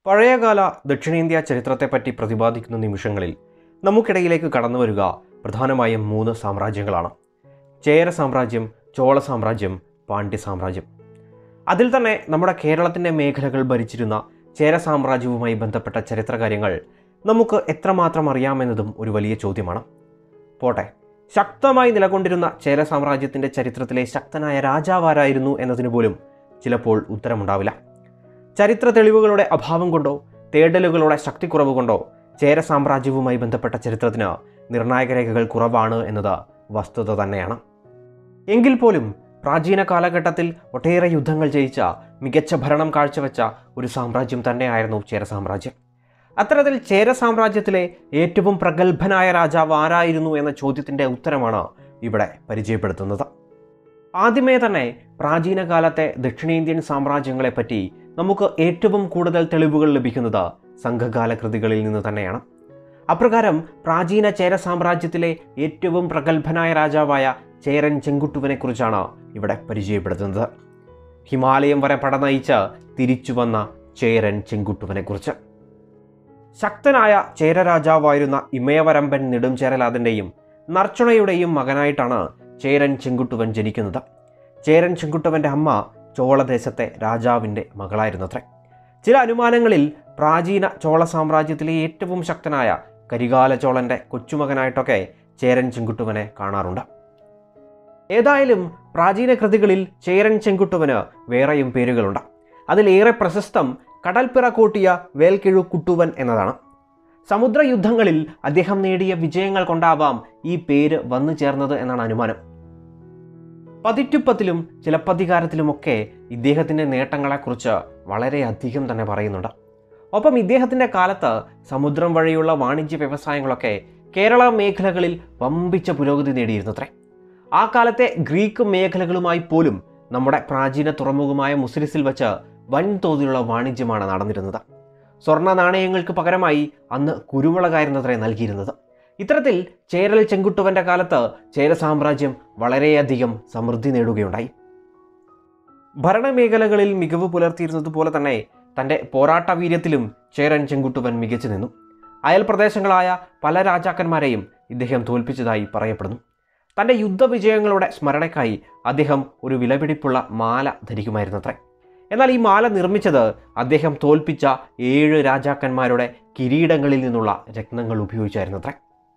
പഴയകാല ദക്ഷിണേന്ത്യ ചരിത്രത്തെപ്പറ്റി പ്രതിപാദിക്കുന്ന നിമിഷങ്ങളിൽ നമുക്കിടയിലേക്ക് കടന്നു വരിക പ്രധാനമായും മൂന്ന് സാമ്രാജ്യങ്ങളാണ് ചേര സാമ്രാജ്യം ചോള സാമ്രാജ്യം പാണ്ഡ്യ സാമ്രാജ്യം അതിൽ തന്നെ നമ്മുടെ കേരളത്തിൻ്റെ മേഖലകൾ ഭരിച്ചിരുന്ന ചേര സാമ്രാജ്യവുമായി ബന്ധപ്പെട്ട ചരിത്രകാര്യങ്ങൾ നമുക്ക് എത്രമാത്രം അറിയാമെന്നതും ഒരു വലിയ ചോദ്യമാണ് പോട്ടെ ശക്തമായി നിലകൊണ്ടിരുന്ന ചേര സാമ്രാജ്യത്തിൻ്റെ ചരിത്രത്തിലെ ശക്തനായ രാജാവാരായിരുന്നു എന്നതിന് പോലും ചിലപ്പോൾ ഉത്തരമുണ്ടാവില്ല ചരിത്ര തെളിവുകളുടെ അഭാവം കൊണ്ടോ തേടലുകളുടെ ശക്തിക്കുറവ് കൊണ്ടോ ചേര സാമ്രാജ്യവുമായി ബന്ധപ്പെട്ട ചരിത്രത്തിന് നിർണായക രേഖകൾ കുറവാണ് എന്നത് വസ്തുത തന്നെയാണ് എങ്കിൽ പോലും പ്രാചീന കാലഘട്ടത്തിൽ ഒട്ടേറെ യുദ്ധങ്ങൾ ജയിച്ച മികച്ച ഭരണം കാഴ്ചവെച്ച ഒരു സാമ്രാജ്യം തന്നെയായിരുന്നു ചേര സാമ്രാജ്യം അത്തരത്തിൽ ചേര സാമ്രാജ്യത്തിലെ ഏറ്റവും പ്രഗത്ഭനായ രാജാവ് ആരായിരുന്നു എന്ന ചോദ്യത്തിൻ്റെ ഉത്തരമാണ് ഇവിടെ പരിചയപ്പെടുത്തുന്നത് ആദ്യമേ തന്നെ പ്രാചീന കാലത്തെ ദക്ഷിണേന്ത്യൻ സാമ്രാജ്യങ്ങളെപ്പറ്റി നമുക്ക് ഏറ്റവും കൂടുതൽ തെളിവുകൾ ലഭിക്കുന്നത് സംഘകാല കൃതികളിൽ നിന്ന് തന്നെയാണ് അപ്രകാരം പ്രാചീന ചേര സാമ്രാജ്യത്തിലെ ഏറ്റവും പ്രഗത്ഭനായ രാജാവായ ചേരൻ ചെങ്കുട്ടുവിനെക്കുറിച്ചാണ് ഇവിടെ പരിചയപ്പെടുത്തുന്നത് ഹിമാലയം വരെ പടനയിച്ച് തിരിച്ചു വന്ന ചേരൻ ചെങ്കുട്ടുവിനെക്കുറിച്ച് ശക്തനായ ചേര രാജാവായിരുന്ന ഇമയവരമ്പൻ നെടുംചേരലാതിൻ്റെയും നർച്ചുണയുടെയും മകനായിട്ടാണ് ചേരൻ ചെങ്കുട്ടുവൻ ജനിക്കുന്നത് ചേരൻ ചെങ്കുട്ടുവൻ്റെ അമ്മ ചോളദേശത്തെ രാജാവിൻ്റെ മകളായിരുന്നത്രേ ചില അനുമാനങ്ങളിൽ പ്രാചീന ചോള സാമ്രാജ്യത്തിലെ ഏറ്റവും ശക്തനായ കരികാല ചോളൻ്റെ കൊച്ചുമകനായിട്ടൊക്കെ ചേരൻ ചെങ്കുട്ടുവനെ കാണാറുണ്ട് ഏതായാലും പ്രാചീന കൃതികളിൽ ചേരൻ ചെങ്കുട്ടുവന് വേറെയും പേരുകളുണ്ട് അതിലേറെ പ്രശസ്തം കടൽപ്പിറ കൂട്ടിയ വേൽക്കിഴു കുട്ടുവൻ എന്നതാണ് സമുദ്ര യുദ്ധങ്ങളിൽ അദ്ദേഹം നേടിയ വിജയങ്ങൾ കൊണ്ടാവാം ഈ പേര് വന്നു ചേർന്നത് എന്നാണ് അനുമാനം പതിറ്റുപ്പത്തിലും ചിലപ്പതികാരത്തിലുമൊക്കെ ഇദ്ദേഹത്തിൻ്റെ നേട്ടങ്ങളെക്കുറിച്ച് വളരെയധികം തന്നെ പറയുന്നുണ്ട് ഒപ്പം ഇദ്ദേഹത്തിൻ്റെ കാലത്ത് സമുദ്രം വഴിയുള്ള വാണിജ്യ വ്യവസായങ്ങളൊക്കെ കേരള മേഖലകളിൽ വമ്പിച്ച പുരോഗതി നേടിയിരുന്നത്രേ ആ കാലത്തെ ഗ്രീക്ക് മേഖലകളുമായി പോലും നമ്മുടെ പ്രാചീന തുറമുഖമായ മുസ്ലിസിൽ വെച്ച് വൻതോതിലുള്ള വാണിജ്യമാണ് നടന്നിരുന്നത് സ്വർണ്ണ നാണയങ്ങൾക്ക് പകരമായി അന്ന് കുരുമുളകായിരുന്നത്രേ നൽകിയിരുന്നത് ഇത്തരത്തിൽ ചേരൽ ചെങ്കുട്ടുവന്റെ കാലത്ത് ചേര സാമ്രാജ്യം വളരെയധികം സമൃദ്ധി നേടുകയുണ്ടായി ഭരണമേഖലകളിൽ മികവ് പുലർത്തിയിരുന്നതുപോലെ തന്നെ തൻ്റെ പോരാട്ട വീര്യത്തിലും ചേരൻ ചെങ്കുട്ടുവൻ മികച്ചു നിന്നു അയൽ പ്രദേശങ്ങളായ പല രാജാക്കന്മാരെയും ഇദ്ദേഹം തോൽപ്പിച്ചതായി പറയപ്പെടുന്നു തൻ്റെ യുദ്ധവിജയങ്ങളുടെ സ്മരണയ്ക്കായി അദ്ദേഹം ഒരു വിലപിടിപ്പുള്ള മാല ധരിക്കുമായിരുന്നത്രേ എന്നാൽ ഈ മാല നിർമ്മിച്ചത് അദ്ദേഹം തോൽപ്പിച്ച ഏഴ് രാജാക്കന്മാരുടെ കിരീടങ്ങളിൽ നിന്നുള്ള രത്നങ്ങൾ ഉപയോഗിച്ചായിരുന്നത്രേ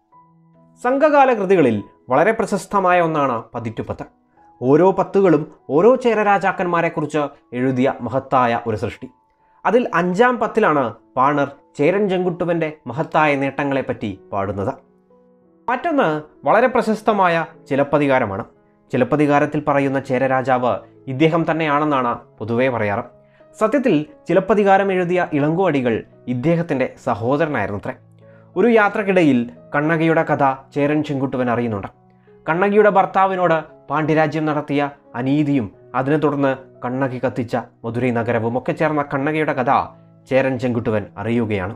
സംഘകാല കൃതികളിൽ വളരെ പ്രശസ്തമായ ഒന്നാണ് പതിറ്റുപത്ത് ഓരോ പത്തുകളും ഓരോ ചേര രാജാക്കന്മാരെക്കുറിച്ച് എഴുതിയ മഹത്തായ ഒരു സൃഷ്ടി അതിൽ അഞ്ചാം പത്തിലാണ് പാണർ ചേരൻ ചെങ്കുട്ടുവൻ്റെ മഹത്തായ നേട്ടങ്ങളെപ്പറ്റി പാടുന്നത് മറ്റൊന്ന് വളരെ പ്രശസ്തമായ ചിലപ്പതികാരമാണ് ചിലപ്പതികാരത്തിൽ പറയുന്ന ചേര രാജാവ് ഇദ്ദേഹം തന്നെയാണെന്നാണ് പൊതുവേ പറയാറ് സത്യത്തിൽ ചിലപ്പതികാരം എഴുതിയ ഇളങ്കോഅടികൾ ഇദ്ദേഹത്തിൻ്റെ സഹോദരനായിരുന്നത്രേ ഒരു യാത്രക്കിടയിൽ കണ്ണകിയുടെ കഥ ചേരൻ ചെങ്കുട്ടുവൻ അറിയുന്നുണ്ട് കണ്ണകിയുടെ ഭർത്താവിനോട് പാണ്ഡ്യരാജ്യം നടത്തിയ അനീതിയും അതിനെ തുടർന്ന് കണ്ണകി കത്തിച്ച മധുരൈ നഗരവും ഒക്കെ ചേർന്ന കണ്ണകിയുടെ കഥ ചേരൻ ചെങ്കുട്ടുവൻ അറിയുകയാണ്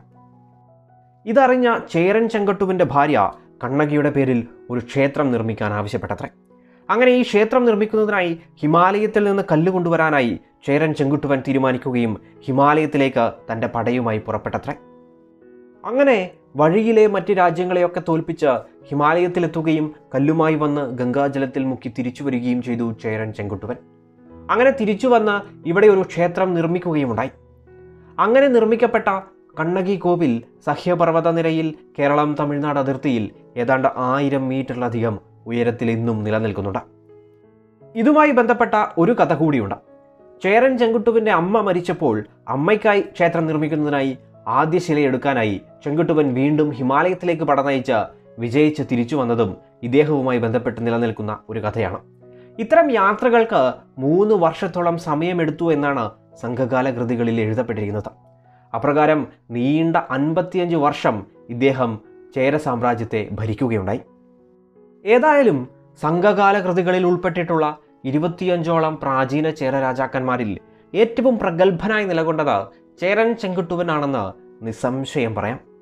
ഇതറിഞ്ഞ ചേരൻ ചെങ്കുട്ടുവിൻ്റെ ഭാര്യ കണ്ണകിയുടെ പേരിൽ ഒരു ക്ഷേത്രം നിർമ്മിക്കാൻ ആവശ്യപ്പെട്ടത്രേ അങ്ങനെ ഈ ക്ഷേത്രം നിർമ്മിക്കുന്നതിനായി ഹിമാലയത്തിൽ നിന്ന് കല്ല് കൊണ്ടുവരാനായി ചേരൻ ചെങ്കുട്ടുവൻ തീരുമാനിക്കുകയും ഹിമാലയത്തിലേക്ക് തൻ്റെ പടയുമായി പുറപ്പെട്ടത്രേ അങ്ങനെ വഴിയിലെ മറ്റ് രാജ്യങ്ങളെയൊക്കെ തോൽപ്പിച്ച് ഹിമാലയത്തിലെത്തുകയും കല്ലുമായി വന്ന് ഗംഗാജലത്തിൽ മുക്കി തിരിച്ചു വരികയും ചെയ്തു ചേരൻ ചെങ്കുട്ടുവൻ അങ്ങനെ തിരിച്ചു വന്ന് ഇവിടെ ഒരു ക്ഷേത്രം നിർമ്മിക്കുകയുമുണ്ടായി അങ്ങനെ നിർമ്മിക്കപ്പെട്ട കണ്ണകി കോവിൽ സഹ്യപർവ്വത നിരയിൽ കേരളം തമിഴ്നാട് അതിർത്തിയിൽ ഏതാണ്ട് ആയിരം മീറ്ററിലധികം ഉയരത്തിൽ ഇന്നും നിലനിൽക്കുന്നുണ്ട് ഇതുമായി ബന്ധപ്പെട്ട ഒരു കഥ കൂടിയുണ്ട് ചേരൻ ചെങ്കുട്ടുവിൻ്റെ അമ്മ മരിച്ചപ്പോൾ അമ്മയ്ക്കായി ക്ഷേത്രം നിർമ്മിക്കുന്നതിനായി ആദ്യ ശിലയെടുക്കാനായി ചെങ്കുട്ടുവൻ വീണ്ടും ഹിമാലയത്തിലേക്ക് പടനയിച്ച് വിജയിച്ച് തിരിച്ചു വന്നതും ഇദ്ദേഹവുമായി ബന്ധപ്പെട്ട് നിലനിൽക്കുന്ന ഒരു കഥയാണ് ഇത്തരം യാത്രകൾക്ക് മൂന്ന് വർഷത്തോളം സമയമെടുത്തു എന്നാണ് സംഘകാല കൃതികളിൽ എഴുതപ്പെട്ടിരിക്കുന്നത് അപ്രകാരം നീണ്ട അൻപത്തിയഞ്ച് വർഷം ഇദ്ദേഹം ചേര സാമ്രാജ്യത്തെ ഭരിക്കുകയുണ്ടായി ഏതായാലും സംഘകാല കൃതികളിൽ ഉൾപ്പെട്ടിട്ടുള്ള ഇരുപത്തിയഞ്ചോളം പ്രാചീന ചേര രാജാക്കന്മാരിൽ ഏറ്റവും പ്രഗത്ഭനായി നിലകൊണ്ടത് ചേരൻ ചെങ്കുട്ടുവനാണെന്ന് നിസ്സംശയം പറയാം